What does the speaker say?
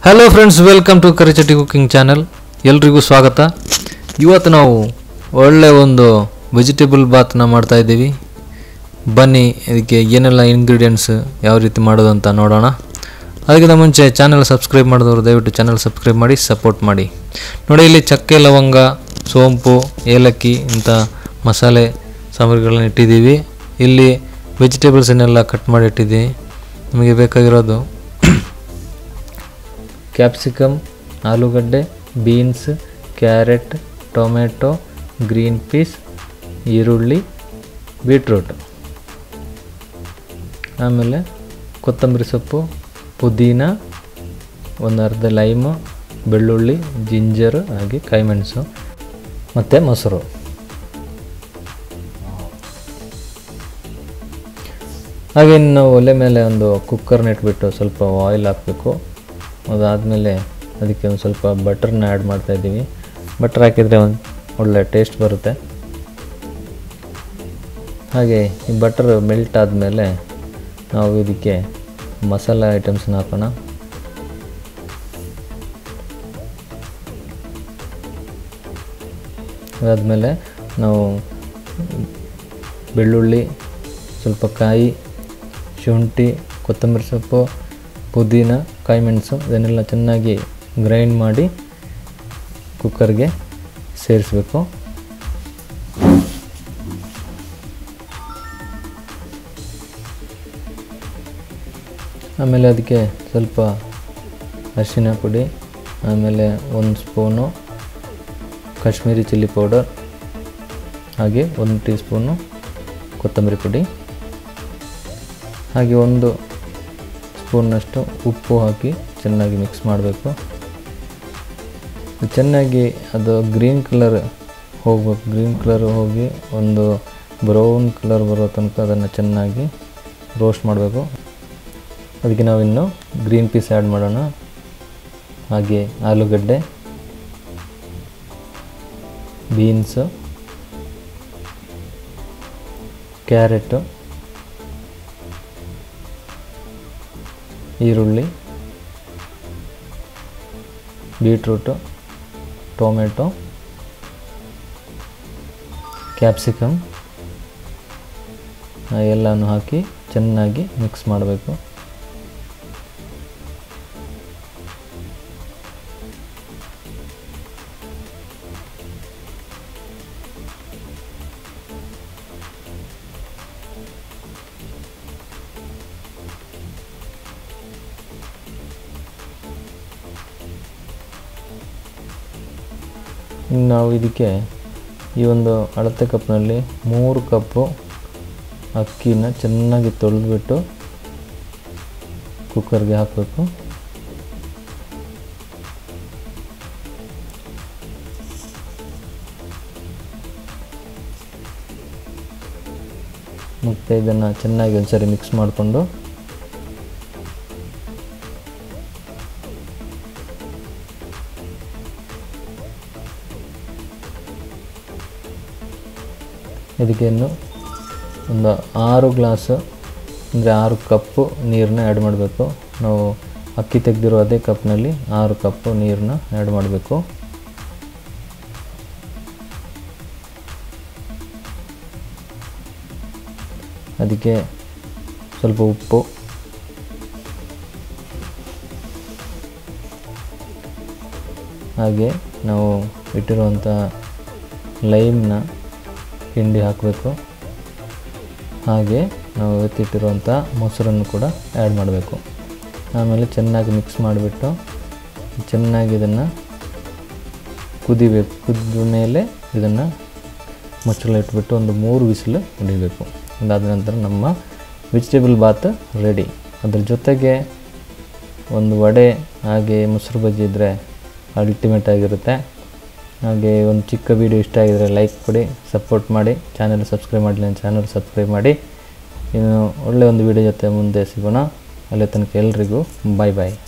hello friends welcome to Karichati cooking channel ಎಲ್ರಿಗೂ ಸ್ವಾಗತ ಇವತ್ತು ನಾವು ಒಳ್ಳೆ ಒಂದು ವೆಜಿಟೇಬಲ್ ಬಾತ್ನ ಮಾಡ್ತಾ ಇದ್ದೀವಿ ಬನ್ನಿ ಇದಕ್ಕೆ ಏನೆಲ್ಲ ಇಂಗ್ರೀಡಿಯೆಂಟ್ಸ್ ಯಾವ ರೀತಿ ಮಾಡೋದು ಅಂತ ನೋಡೋಣ ಅದಕ್ಕಿಂತ ಮುಂಚೆ ಚಾನಲ್ ಸಬ್ಸ್ಕ್ರೈಬ್ ಮಾಡಿದವರು ದಯವಿಟ್ಟು ಚಾನಲ್ ಸಬ್ಸ್ಕ್ರೈಬ್ ಮಾಡಿ ಸಪೋರ್ಟ್ ಮಾಡಿ ನೋಡಿ ಇಲ್ಲಿ ಚಕ್ಕೆ ಲವಂಗ ಸೋಂಪು ಏಲಕ್ಕಿ ಇಂಥ ಮಸಾಲೆ ಸಾಮಗ್ರಿಗಳನ್ನ ಇಟ್ಟಿದ್ದೀವಿ ಇಲ್ಲಿ ವೆಜಿಟೇಬಲ್ಸನ್ನೆಲ್ಲ ಕಟ್ ಮಾಡಿ ಇಟ್ಟಿದ್ದೀವಿ ನಮಗೆ ಬೇಕಾಗಿರೋದು ಕ್ಯಾಪ್ಸಿಕಮ್ ಆಲೂಗಡ್ಡೆ beans carrot tomato green peas ಈರುಳ್ಳಿ ಬೀಟ್ರೂಟ್ ಆಮೇಲೆ ಕೊತ್ತಂಬರಿ ಸೊಪ್ಪು ಪುದೀನ ಒಂದು ಅರ್ಧ ಲೈಮು ಬೆಳ್ಳುಳ್ಳಿ ಜಿಂಜರು ಹಾಗೆ ಕಾಯಿಮೆಣಸು ಮತ್ತು ಮೊಸರು ಹಾಗೆ ಇನ್ನು ನಾವು ಒಲೆ ಮೇಲೆ ಒಂದು ಕುಕ್ಕರ್ನ ಇಟ್ಬಿಟ್ಟು ಸ್ವಲ್ಪ ಆಯಿಲ್ ಹಾಕಬೇಕು ಅದಾದಮೇಲೆ ಅದಕ್ಕೆ ಒಂದು ಸ್ವಲ್ಪ ಬಟರ್ನ ಆ್ಯಡ್ ಮಾಡ್ತಾಯಿದ್ದೀವಿ ಬಟರ್ ಹಾಕಿದರೆ ಒಂದು ಒಳ್ಳೆ ಟೇಸ್ಟ್ ಬರುತ್ತೆ ಹಾಗೆ ಈ ಬಟರ್ ಮೆಲ್ಟ್ ಆದಮೇಲೆ ನಾವು ಇದಕ್ಕೆ ಮಸಾಲ ಐಟಮ್ಸ್ನ ಹಾಕೋಣ ಅದಾದಮೇಲೆ ನಾವು ಬೆಳ್ಳುಳ್ಳಿ ಸ್ವಲ್ಪ ಕಾಯಿ ಶುಂಠಿ ಕೊತ್ತಂಬರಿ ಸೊಪ್ಪು ಪುದೀನ ಕಾಯಿ ಮೆಣಸು ಇದನ್ನೆಲ್ಲ ಚೆನ್ನಾಗಿ ಗ್ರೈಂಡ್ ಮಾಡಿ ಕುಕ್ಕರ್ಗೆ ಸೇರಿಸಬೇಕು ಆಮೇಲೆ ಅದಕ್ಕೆ ಸ್ವಲ್ಪ ಅರಿಶಿನ ಪುಡಿ ಆಮೇಲೆ ಒಂದು ಸ್ಪೂನು ಕಾಶ್ಮೀರಿ ಚಿಲ್ಲಿ ಪೌಡರ್ ಹಾಗೆ ಒಂದು ಟೀ ಸ್ಪೂನು ಕೊತ್ತಂಬರಿ ಪುಡಿ ಹಾಗೆ ಒಂದು ಸ್ಪೂನ್ನಷ್ಟು ಉಪ್ಪು ಹಾಕಿ ಚೆನ್ನಾಗಿ ಮಿಕ್ಸ್ ಮಾಡಬೇಕು ಚೆನ್ನಾಗಿ ಅದು ಗ್ರೀನ್ ಕಲರ್ ಹೋಗ್ಬೇಕು ಗ್ರೀನ್ ಕಲರ್ ಹೋಗಿ ಒಂದು ಬ್ರೌನ್ ಕಲರ್ ಬರೋ ತನಕ ಅದನ್ನು ಚೆನ್ನಾಗಿ ರೋಸ್ಟ್ ಮಾಡಬೇಕು ಅದಕ್ಕೆ ನಾವಿನ್ನು ಗ್ರೀನ್ ಪೀಸ್ ಆ್ಯಡ್ ಮಾಡೋಣ ಹಾಗೆ ಆಲೂಗಡ್ಡೆ ಬೀನ್ಸು ಕ್ಯಾರೆಟು ಈರುಳ್ಳಿ ಬೀಟ್ರೂಟು ಟೊಮೆಟೊ ಕ್ಯಾಪ್ಸಿಕಮ್ ಎಲ್ಲನೂ ಹಾಕಿ ಚೆನ್ನಾಗಿ ಮಿಕ್ಸ್ ಮಾಡಬೇಕು ಇನ್ನು ನಾವು ಇದಕ್ಕೆ ಈ ಒಂದು ಅಳತೆ ಕಪ್ನಲ್ಲಿ ಮೂರು ಕಪ್ಪು ಅಕ್ಕಿನ ಚೆನ್ನಾಗಿ ತೊಳೆದ್ಬಿಟ್ಟು ಕುಕ್ಕರ್ಗೆ ಹಾಕಬೇಕು ಮತ್ತು ಇದನ್ನು ಚೆನ್ನಾಗಿ ಒಂದ್ಸರಿ ಮಿಕ್ಸ್ ಮಾಡಿಕೊಂಡು ಇದಕ್ಕೆ ಇನ್ನು ಒಂದು ಆರು ಗ್ಲಾಸು ಅಂದರೆ ಆರು ಕಪ್ಪು ನೀರನ್ನ ಆ್ಯಡ್ ಮಾಡಬೇಕು ನಾವು ಅಕ್ಕಿ ತೆಗೆದಿರೋ ಅದೇ ಕಪ್ನಲ್ಲಿ ಆರು ಕಪ್ಪು ನೀರನ್ನ ಆ್ಯಡ್ ಮಾಡಬೇಕು ಅದಕ್ಕೆ ಸ್ವಲ್ಪ ಉಪ್ಪು ಹಾಗೆ ನಾವು ಇಟ್ಟಿರುವಂಥ ಲೈಮ್ನ ಹಿಂಡಿ ಹಾಕಬೇಕು ಹಾಗೆ ನಾವು ಎತ್ತಿಟ್ಟಿರುವಂಥ ಮೊಸರನ್ನು ಕೂಡ ಆ್ಯಡ್ ಮಾಡಬೇಕು ಆಮೇಲೆ ಚೆನ್ನಾಗಿ ಮಿಕ್ಸ್ ಮಾಡಿಬಿಟ್ಟು ಚೆನ್ನಾಗಿ ಇದನ್ನು ಕುದಿಬೇಕು ಕುದಿದ ಮೇಲೆ ಇದನ್ನು ಮುಚ್ಚಳ ಇಟ್ಬಿಟ್ಟು ಒಂದು ಮೂರು ವಿಸಿಲು ಹೊಡಿಬೇಕು ಅದಾದ ನಂತರ ನಮ್ಮ ವೆಜಿಟೇಬಲ್ ಬಾತ್ ರೆಡಿ ಅದ್ರ ಜೊತೆಗೆ ಒಂದು ವಡೆ ಹಾಗೆ ಮೊಸರು ಬಜ್ಜಿ ಇದ್ದರೆ ಅಲ್ಟಿಮೇಟ್ ಆಗಿರುತ್ತೆ ಹಾಗೆ ಒಂದು ಚಿಕ್ಕ ವೀಡಿಯೋ ಇಷ್ಟ ಆಗಿದರೆ ಲೈಕ್ ಕೊಡಿ ಸಪೋರ್ಟ್ ಮಾಡಿ ಚಾನಲ್ ಸಬ್ಸ್ಕ್ರೈಬ್ ಮಾಡಲಿ ನನ್ನ ಚಾನಲ್ ಸಬ್ಸ್ಕ್ರೈಬ್ ಮಾಡಿ ಇನ್ನು ಒಳ್ಳೆಯ ಒಂದು ವೀಡಿಯೋ ಜೊತೆ ಮುಂದೆ ಸಿಗೋಣ ಅಲ್ಲಿ ತನಕ ಎಲ್ರಿಗೂ ಬಾಯ್ ಬಾಯ್